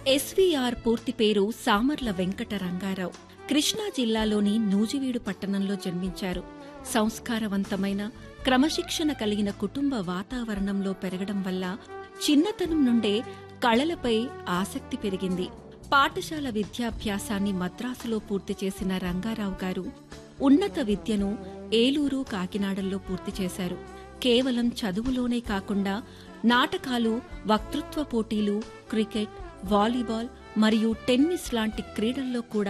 SVR పూర్తి పేరు సామర్ల వెంకట రంగారావు కృష్ణా జిల్లాలోని నూజివీడు పట్టణంలో జన్మించారు సంస్కారవంతమైన క్రమశిక్షణ కలిగిన కుటుంబ వాతావరణంలో పెరగడం వల్ల చిన్నతనం నుండే కళలపై ఆసక్తి పెరిగింది పాఠశాల విద్యాభ్యాసాన్ని మద్రాసులో పూర్తి చేసిన రంగారావు గారు ఉన్నత విద్యను ఏలూరు కాకినాడల్లో పూర్తి చేశారు కేవలం చదువులోనే కాకుండా నాటకాలు వక్తృత్వ పోటీలు క్రికెట్ వాలీబాల్ మరియు టెన్నిస్ లాంటి క్రీడల్లో కూడా